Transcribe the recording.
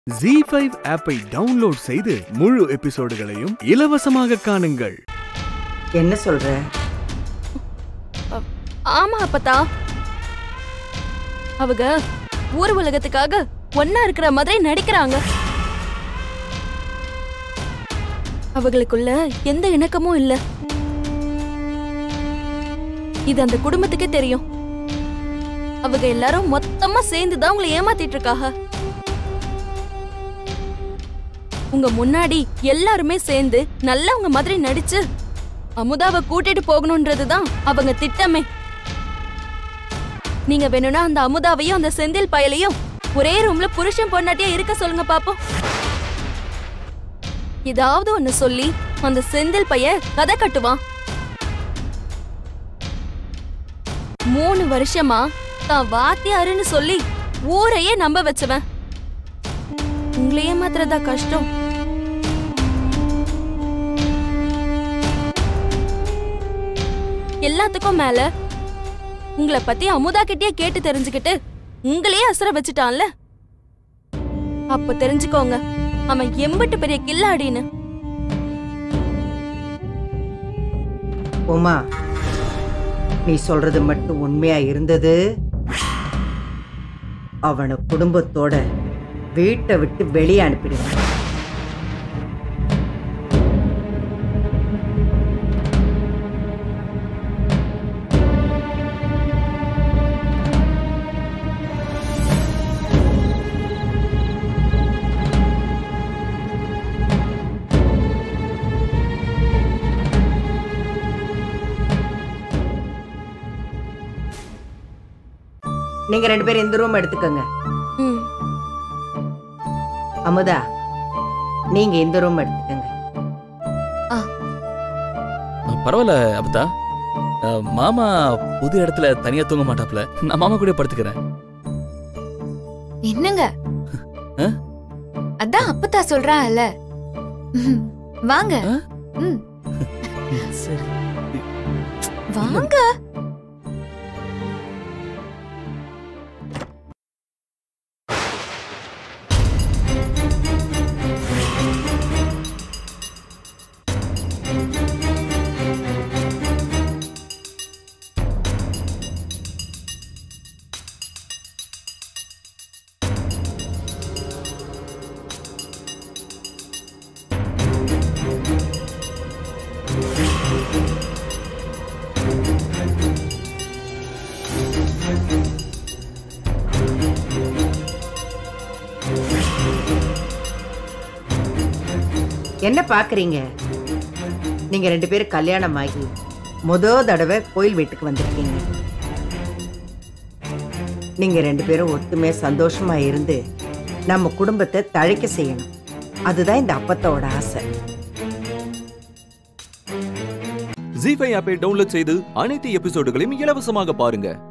G five ஆப்பை download செய்து முழு எபிசோடுகளையும் இலவசமாக காணுங்கள் என்ன சொல்ற ஆமா அப்பத்தா அவங்க ஊர் உலகத்துக்காக ஒன்னா இருக்கிற மாதிரி நடிக்கிறாங்க அவங்களுக்குள்ள எந்த இணக்கமும் இல்ல இது அந்த குடும்பத்துக்கே தெரியும் அவங்க எல்லாரும் மொத்தமா சேர்ந்து தான் உங்களை ஏமாத்திட்டு இருக்காங்க உங்க முன்னாடி எல்லாருமே சேர்ந்து நல்லவங்க மாதிரி நடிச்சு அமுதாவை கூட்டிட்டு போகணும்ன்றதுதான் அவங்க திட்டமே நீங்க வேணும்னா அந்த அமுதாவையும் அந்த செந்தில் பயலையும் ஒரே ரூம்ல புருஷன் பொண்டாட்டியா இருக்க சொல்லுங்க பாப்போம் ஏதாவது ஒண்ணு சொல்லி அந்த செந்தில் பைய கதை கட்டுவான் மூணு வருஷமா தான் வாத்தியாருன்னு சொல்லி ஊரையே நம்ப வச்சவன் உங்களையே மாத்திரதா கஷ்டம் எல்லாத்துக்கும் மேல உங்களை பத்தி அமுதா கிட்டயே கேட்டு தெரிஞ்சுக்கிட்டு உங்களையே அசுர வச்சுட்டான்ல அப்ப தெரிஞ்சுக்கோங்க அவன் எம்பிட்டு பெரிய கில்லாடின்னு உமா நீ சொல்றது மட்டும் உண்மையா இருந்தது அவனை குடும்பத்தோட வீட்டை விட்டு வெளியே அனுப்பிடுவேன் நீங்க ரெண்டு பேரும் இந்த ரூம் எடுத்துக்கோங்க ம், அமுதா நீங்க இந்த ரூம் எடுத்துக்கோங்க பரவாயில்ல அப்பதா அஹ், மாமா புது இடத்துல தனியா தூங்க மாட்டாப்ல நான் மாமா கூட படுத்துக்கிறேன் என்னங்க ஆ? அதான் அப்பத்தா சொல்றான்ல ம், வாங்க ஆ? ம், சரி வாங்க என்ன பாக்குறீங்க நீங்க ரெண்டு பேரும் கல்யாணம் ஆகி முத தடவை கோயில் வீட்டுக்கு வந்திருக்கீங்க நீங்க ரெண்டு பேரும் ஒத்துமையா சந்தோஷமா இருந்து நம்ம குடும்பத்தை தழைக்க செய்யணும் அதுதான் இந்த அப்பத்தோட ஆசை ஜி ஃபைவ் ஆப்பை டவுன்லோட் செய்து அனைத்து எபிசோடுகளையும் இலவசமாக பாருங்க